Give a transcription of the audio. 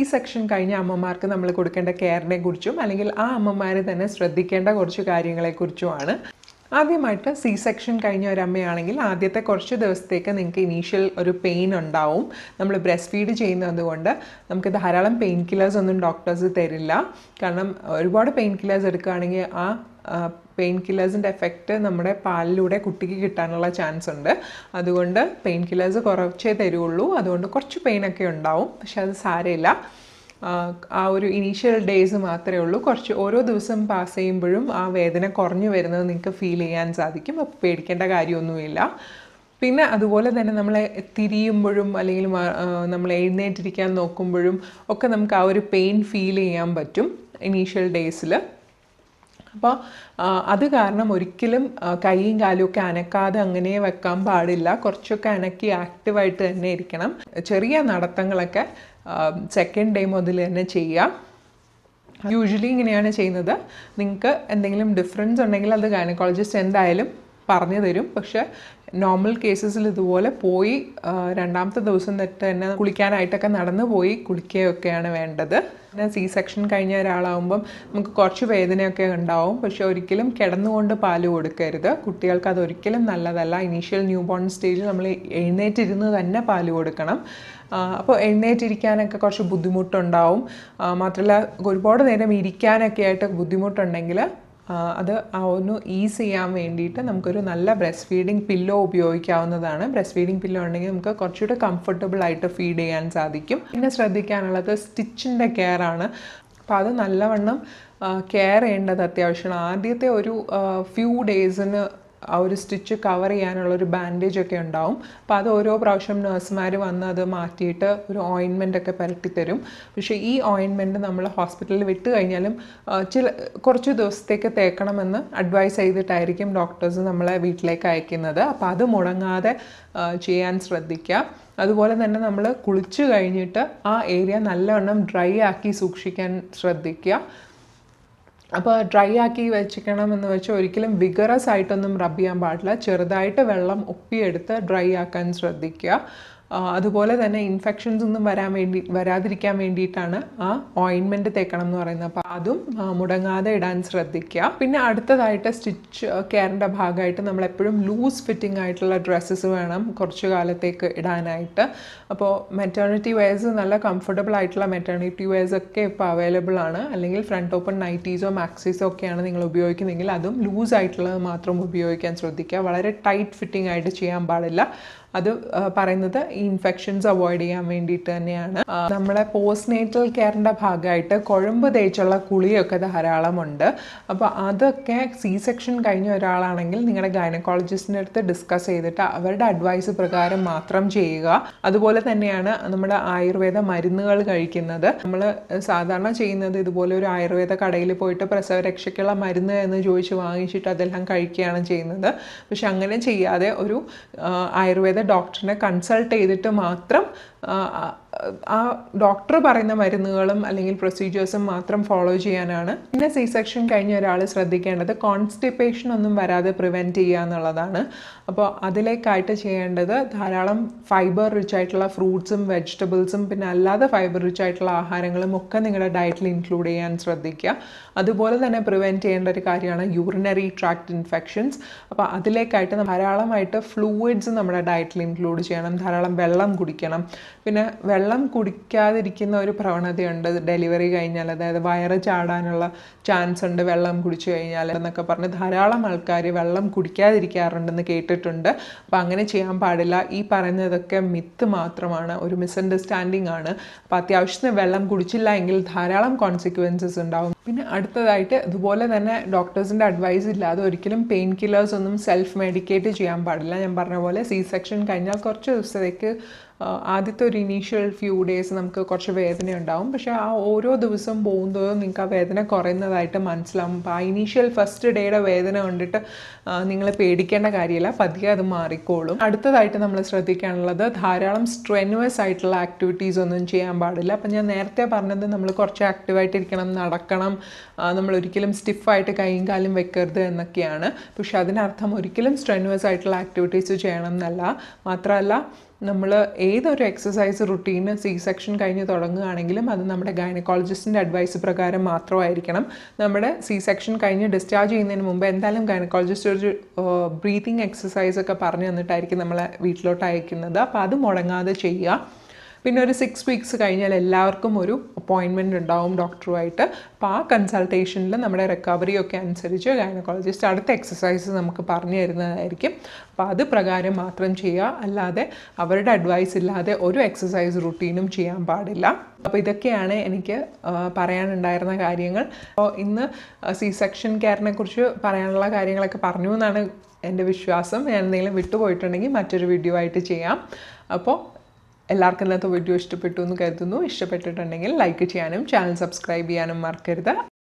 section കഴിഞ്ഞ അമ്മമാർക്ക് നമ്മൾ കൊടുക്കേണ്ട കെയറിനെ കുറിച്ചും അല്ലെങ്കിൽ ആ അമ്മമാർ തന്നെ ശ്രദ്ധിക്കേണ്ട കുറച്ച് കാര്യങ്ങളെക്കുറിച്ചുമാണ് ആദ്യമായിട്ട് സി സെക്ഷൻ കഴിഞ്ഞ ഒരു അമ്മയാണെങ്കിൽ ആദ്യത്തെ കുറച്ച് ദിവസത്തേക്ക് നിങ്ങൾക്ക് ഇനീഷ്യൽ ഒരു പെയിൻ ഉണ്ടാവും നമ്മൾ ബ്രസ്റ്റ് ഫീഡ് ചെയ്യുന്നത് കൊണ്ട് നമുക്ക് ധാരാളം പെയിൻ കില്ലേഴ്സ് ഒന്നും ഡോക്ടേഴ്സ് തരില്ല കാരണം ഒരുപാട് പെയിൻ കില്ലേഴ്സ് എടുക്കുകയാണെങ്കിൽ ആ പെയിൻ കില്ലേഴ്സിൻ്റെ എഫക്റ്റ് നമ്മുടെ പാലിലൂടെ കുട്ടിക്ക് കിട്ടാനുള്ള ചാൻസ് ഉണ്ട് അതുകൊണ്ട് പെയിൻ കില്ലേഴ്സ് കുറച്ചേ തരുള്ളൂ അതുകൊണ്ട് കുറച്ച് പെയിനൊക്കെ ഉണ്ടാവും പക്ഷെ അത് സാരമില്ല ആ ഒരു ഇനീഷ്യൽ ഡേയ്സ് മാത്രമേ ഉള്ളൂ കുറച്ച് ഓരോ ദിവസം പാസ് ചെയ്യുമ്പോഴും ആ വേദന കുറഞ്ഞു വരുന്നത് നിങ്ങൾക്ക് ഫീൽ ചെയ്യാൻ സാധിക്കും അപ്പോൾ പേടിക്കേണ്ട കാര്യമൊന്നുമില്ല പിന്നെ അതുപോലെ തന്നെ നമ്മളെ തിരിയുമ്പോഴും അല്ലെങ്കിൽ നമ്മൾ എഴുന്നേറ്റിരിക്കാൻ നോക്കുമ്പോഴും ഒക്കെ നമുക്ക് ആ ഒരു പെയിൻ ഫീൽ ചെയ്യാൻ പറ്റും ഇനീഷ്യൽ ഡേയ്സിൽ അപ്പോൾ അത് കാരണം ഒരിക്കലും കൈയും കാലും ഒക്കെ അനക്കാതെ അങ്ങനെ വെക്കാൻ പാടില്ല കുറച്ചൊക്കെ അനക്കി ആക്റ്റീവായിട്ട് തന്നെ ഇരിക്കണം ചെറിയ നടത്തങ്ങളൊക്കെ സെക്കൻഡ് ഡേ മുതൽ തന്നെ ചെയ്യാം യൂഷ്വലി ഇങ്ങനെയാണ് ചെയ്യുന്നത് നിങ്ങൾക്ക് എന്തെങ്കിലും ഡിഫറൻസ് ഉണ്ടെങ്കിൽ അത് ഗൈനക്കോളജിസ്റ്റ് എന്തായാലും പറഞ്ഞു തരും പക്ഷേ നോർമൽ കേസസിൽ ഇതുപോലെ പോയി രണ്ടാമത്തെ ദിവസം തൊട്ട് തന്നെ കുളിക്കാനായിട്ടൊക്കെ നടന്നു പോയി കുളിക്കുകയൊക്കെയാണ് വേണ്ടത് പിന്നെ സി സെക്ഷൻ കഴിഞ്ഞ ഒരാളാവുമ്പം നമുക്ക് കുറച്ച് വേദനയൊക്കെ ഉണ്ടാവും പക്ഷെ ഒരിക്കലും കിടന്നുകൊണ്ട് പാല് കൊടുക്കരുത് കുട്ടികൾക്ക് അത് ഒരിക്കലും നല്ലതല്ല ഇനീഷ്യൽ ന്യൂ ബോൺ സ്റ്റേജിൽ നമ്മൾ എഴുന്നേറ്റിരുന്ന് തന്നെ പാല് കൊടുക്കണം അപ്പോൾ എഴുന്നേറ്റിരിക്കാനൊക്കെ കുറച്ച് ബുദ്ധിമുട്ടുണ്ടാവും മാത്രമല്ല ഒരുപാട് നേരം ഇരിക്കാനൊക്കെ ആയിട്ട് ബുദ്ധിമുട്ടുണ്ടെങ്കിൽ അത് ഒന്ന് ഈസ് ചെയ്യാൻ വേണ്ടിയിട്ട് നമുക്കൊരു നല്ല ബ്രസ്റ്റ് ഫീഡിങ് പില്ലോ ഉപയോഗിക്കാവുന്നതാണ് ബ്രസ്റ്റ് ഫീഡിങ് പില്ലോ ഉണ്ടെങ്കിൽ നമുക്ക് കുറച്ചുകൂടെ കംഫർട്ടബിൾ ആയിട്ട് ഫീഡ് ചെയ്യാൻ സാധിക്കും പിന്നെ ശ്രദ്ധിക്കാനുള്ളത് സ്റ്റിച്ചിൻ്റെ കെയർ ആണ് അപ്പോൾ അത് നല്ലവണ്ണം കെയർ ചെയ്യേണ്ടത് അത്യാവശ്യമാണ് ആദ്യത്തെ ഒരു ഫ്യൂ ഡേയ്സിന് ആ ഒരു സ്റ്റിച്ച് കവർ ചെയ്യാനുള്ള ഒരു ബാൻഡേജ് ഒക്കെ ഉണ്ടാവും അപ്പോൾ അത് ഓരോ പ്രാവശ്യം നഴ്സുമാർ വന്ന് അത് മാറ്റിയിട്ട് ഒരു ഓയിൻമെൻ്റ് ഒക്കെ പുരട്ടി തരും പക്ഷേ ഈ ഓയിൻമെൻറ്റ് നമ്മൾ ഹോസ്പിറ്റലിൽ വിട്ട് കഴിഞ്ഞാലും ചില കുറച്ച് ദിവസത്തേക്ക് തേക്കണമെന്ന് അഡ്വൈസ് ചെയ്തിട്ടായിരിക്കും ഡോക്ടേഴ്സ് നമ്മളെ വീട്ടിലേക്ക് അയക്കുന്നത് അപ്പോൾ അത് മുടങ്ങാതെ ചെയ്യാൻ ശ്രദ്ധിക്കുക അതുപോലെ തന്നെ നമ്മൾ കുളിച്ച് കഴിഞ്ഞിട്ട് ആ ഏരിയ നല്ലവണ്ണം ഡ്രൈ ആക്കി സൂക്ഷിക്കാൻ ശ്രദ്ധിക്കുക അപ്പോൾ ഡ്രൈ ആക്കി വെച്ചിക്കണം എന്ന് വെച്ചാൽ ഒരിക്കലും വിഗറസ് ആയിട്ടൊന്നും റബ്ബ് ചെയ്യാൻ പാടില്ല ചെറുതായിട്ട് വെള്ളം ഒപ്പിയെടുത്ത് ഡ്രൈ ആക്കാൻ ശ്രദ്ധിക്കുക അതുപോലെ തന്നെ ഇൻഫെക്ഷൻസ് ഒന്നും വരാൻ വേണ്ടി വരാതിരിക്കാൻ വേണ്ടിയിട്ടാണ് ആ ഓയിൻമെൻറ്റ് തേക്കണം എന്ന് പറയുന്നത് അപ്പോൾ അതും മുടങ്ങാതെ ഇടാൻ ശ്രദ്ധിക്കുക പിന്നെ അടുത്തതായിട്ട് സ്റ്റിച്ച് കെയറിൻ്റെ ഭാഗമായിട്ട് നമ്മൾ എപ്പോഴും ലൂസ് ഫിറ്റിംഗ് ആയിട്ടുള്ള ഡ്രസ്സസ് വേണം കുറച്ച് കാലത്തേക്ക് ഇടാനായിട്ട് അപ്പോൾ മെറ്റേണിറ്റി വെയർസ് നല്ല കംഫർട്ടബിൾ ആയിട്ടുള്ള മെറ്റേണിറ്റി വെയർസ് ഒക്കെ ഇപ്പോൾ അവൈലബിൾ ആണ് അല്ലെങ്കിൽ ഫ്രണ്ട് ഓപ്പൺ നൈറ്റീസോ മാക്സീസോ ഒക്കെയാണ് നിങ്ങൾ ഉപയോഗിക്കുന്നതെങ്കിൽ അതും ലൂസ് ആയിട്ടുള്ളത് മാത്രം ഉപയോഗിക്കാൻ ശ്രദ്ധിക്കുക വളരെ ടൈറ്റ് ഫിറ്റിംഗ് ആയിട്ട് ചെയ്യാൻ പാടില്ല അത് പറയുന്നത് ഈ ഇൻഫെക്ഷൻസ് അവോയ്ഡ് ചെയ്യാൻ വേണ്ടിയിട്ട് തന്നെയാണ് നമ്മളെ പോസ്റ്റ് നേറ്റൽ കെയറിൻ്റെ ഭാഗമായിട്ട് കുഴമ്പ് തേച്ചുള്ള കുളിയൊക്കെ ധാരാളമുണ്ട് അപ്പോൾ അതൊക്കെ സി സെക്ഷൻ കഴിഞ്ഞ ഒരാളാണെങ്കിൽ നിങ്ങളുടെ ഗൈനക്കോളജിസ്റ്റിൻ്റെ അടുത്ത് ഡിസ്കസ് ചെയ്തിട്ട് അവരുടെ അഡ്വൈസ് പ്രകാരം മാത്രം ചെയ്യുക അതുപോലെ തന്നെയാണ് നമ്മുടെ ആയുർവേദ മരുന്നുകൾ കഴിക്കുന്നത് നമ്മൾ സാധാരണ ചെയ്യുന്നത് ഇതുപോലെ ഒരു ആയുർവേദ കടയിൽ പോയിട്ട് പ്രസവരക്ഷയ്ക്കുള്ള മരുന്ന് എന്ന് ചോദിച്ച് വാങ്ങിച്ചിട്ട് അതെല്ലാം കഴിക്കുകയാണ് ചെയ്യുന്നത് പക്ഷെ അങ്ങനെ ചെയ്യാതെ ഒരു ആയുർവേദ ഡോക്ടറിനെ കൺസൾട്ട് ചെയ്തിട്ട് മാത്രം ആ ഡോക്ടർ പറയുന്ന മരുന്നുകളും അല്ലെങ്കിൽ പ്രൊസീജിയേഴ്സും മാത്രം ഫോളോ ചെയ്യാനാണ് പിന്നെ സി സെക്ഷൻ കഴിഞ്ഞ ഒരാൾ ശ്രദ്ധിക്കേണ്ടത് കോൺസ്റ്റിപ്പേഷൻ ഒന്നും വരാതെ പ്രിവെൻറ്റ് ചെയ്യുക എന്നുള്ളതാണ് അപ്പോൾ അതിലേക്കായിട്ട് ചെയ്യേണ്ടത് ധാരാളം ഫൈബർ റിച്ച് ആയിട്ടുള്ള ഫ്രൂട്ട്സും വെജിറ്റബിൾസും പിന്നെ അല്ലാതെ ഫൈബർ റിച്ച് ആയിട്ടുള്ള ആഹാരങ്ങളും ഒക്കെ നിങ്ങളുടെ ഡയറ്റിൽ ഇൻക്ലൂഡ് ചെയ്യാൻ ശ്രദ്ധിക്കുക അതുപോലെ തന്നെ പ്രിവെൻറ്റ് ചെയ്യേണ്ട ഒരു കാര്യമാണ് യൂറിനറി ട്രാക്ട് ഇൻഫെക്ഷൻസ് അപ്പോൾ അതിലേക്കായിട്ട് ധാരാളമായിട്ട് ഫ്ലൂയിഡ്സ് നമ്മുടെ ഡയറ്റിൽ ഇൻക്ലൂഡ് ചെയ്യണം ധാരാളം വെള്ളം കുടിക്കണം പിന്നെ വെള്ളം കുടിക്കാതിരിക്കുന്ന ഒരു പ്രവണതയുണ്ട് ഡെലിവറി കഴിഞ്ഞാൽ അതായത് വയറ് ചാടാനുള്ള ചാൻസ് ഉണ്ട് വെള്ളം കുടിച്ചു കഴിഞ്ഞാൽ എന്നൊക്കെ പറഞ്ഞ് ധാരാളം ആൾക്കാർ വെള്ളം കുടിക്കാതിരിക്കാറുണ്ടെന്ന് കേട്ടിട്ടുണ്ട് അപ്പോൾ അങ്ങനെ ചെയ്യാൻ പാടില്ല ഈ പറയുന്നതൊക്കെ മിത്ത് മാത്രമാണ് ഒരു മിസ്അണ്ടർസ്റ്റാൻഡിങ് ആണ് അപ്പോൾ അത്യാവശ്യത്തിന് വെള്ളം കുടിച്ചില്ല എങ്കിൽ ധാരാളം കോൺസിക്വൻസസ് ഉണ്ടാവും പിന്നെ അടുത്തതായിട്ട് ഇതുപോലെ തന്നെ ഡോക്ടേഴ്സിൻ്റെ അഡ്വൈസ് ഇല്ലാതെ ഒരിക്കലും പെയിൻ കില്ലേഴ്സ് ഒന്നും സെൽഫ് മെഡിക്കേറ്റ് ചെയ്യാൻ പാടില്ല ഞാൻ പറഞ്ഞ പോലെ സി സെക്ഷൻ കഴിഞ്ഞാൽ കുറച്ച് ദിവസത്തേക്ക് ആദ്യത്തെ ഒരു ഇനീഷ്യൽ ഫ്യൂ ഡേയ്സ് നമുക്ക് കുറച്ച് വേദന ഉണ്ടാവും പക്ഷേ ആ ഓരോ ദിവസം പോകുന്നതോറും നിങ്ങൾക്ക് ആ വേദന കുറയുന്നതായിട്ട് മനസ്സിലാവും അപ്പോൾ ആ ഇനീഷ്യൽ ഫസ്റ്റ് ഡേയുടെ വേദന കണ്ടിട്ട് നിങ്ങൾ പേടിക്കേണ്ട കാര്യമില്ല പതിയെ അത് മാറിക്കോളും അടുത്തതായിട്ട് നമ്മൾ ശ്രദ്ധിക്കാനുള്ളത് ധാരാളം സ്ട്രെനുവസ് ആയിട്ടുള്ള ആക്ടിവിറ്റീസ് ഒന്നും ചെയ്യാൻ പാടില്ല അപ്പം ഞാൻ നേരത്തെ പറഞ്ഞത് നമ്മൾ കുറച്ച് ആക്റ്റീവായിട്ടിരിക്കണം നടക്കണം ആ, നമ്മൾ ഒരിക്കലും സ്റ്റിഫായിട്ട് കൈയും കാലും വെക്കരുത് എന്നൊക്കെയാണ് പക്ഷെ അതിനർത്ഥം ഒരിക്കലും സ്ട്രെനുവസ് ആയിട്ടുള്ള ആക്ടിവിറ്റീസ് ചെയ്യണം എന്നല്ല മാത്രമല്ല നമ്മൾ ഏതൊരു എക്സസൈസ് റുട്ടീന് സി സെക്ഷൻ കഴിഞ്ഞ് തുടങ്ങുകയാണെങ്കിലും അത് നമ്മുടെ ഗൈനക്കോളജിസ്റ്റിൻ്റെ അഡ്വൈസ് പ്രകാരം മാത്രമായിരിക്കണം നമ്മുടെ സി സെക്ഷൻ കഴിഞ്ഞ് ഡിസ്ചാർജ് ചെയ്യുന്നതിന് മുമ്പ് എന്തായാലും ഗൈനക്കോളജിസ്റ്റ് ഒരു ബ്രീതിങ് എക്സസൈസ് ഒക്കെ പറഞ്ഞു തന്നിട്ടായിരിക്കും നമ്മളെ വീട്ടിലോട്ട് അയക്കുന്നത് അപ്പോൾ അത് മുടങ്ങാതെ ചെയ്യുക പിന്നെ ഒരു സിക്സ് വീക്സ് കഴിഞ്ഞാൽ എല്ലാവർക്കും ഒരു അപ്പോയിൻമെൻ്റ് ഉണ്ടാവും ഡോക്ടറുമായിട്ട് അപ്പോൾ ആ കൺസൾട്ടേഷനിൽ നമ്മുടെ റിക്കവറി ഒക്കെ അനുസരിച്ച് ഗൈനക്കോളജിസ്റ്റ് അടുത്ത എക്സസൈസ് നമുക്ക് പറഞ്ഞു തരുന്നതായിരിക്കും അപ്പോൾ അത് പ്രകാരം മാത്രം ചെയ്യുക അല്ലാതെ അവരുടെ അഡ്വൈസ് ഇല്ലാതെ ഒരു എക്സസൈസ് റുട്ടീനും ചെയ്യാൻ പാടില്ല അപ്പോൾ ഇതൊക്കെയാണ് എനിക്ക് ആ, പറയാനുണ്ടായിരുന്ന കാര്യങ്ങൾ അപ്പോൾ ഇന്ന് സി സെക്ഷൻ കെയറിനെ കുറിച്ച് പറയാനുള്ള കാര്യങ്ങളൊക്കെ പറഞ്ഞു എന്നാണ് എൻ്റെ വിശ്വാസം ഞാൻ എന്തെങ്കിലും വിട്ടുപോയിട്ടുണ്ടെങ്കിൽ മറ്റൊരു വീഡിയോ ആയിട്ട് ചെയ്യാം അപ്പോൾ എല്ലാവർക്കും ഇന്നത്തെ വീഡിയോ ഇഷ്ടപ്പെട്ടു എന്ന് കരുതുന്നു ഇഷ്ടപ്പെട്ടിട്ടുണ്ടെങ്കിൽ ലൈക്ക് ചെയ്യാനും ചാനൽ സബ്സ്ക്രൈബ് ചെയ്യാനും മറക്കരുത്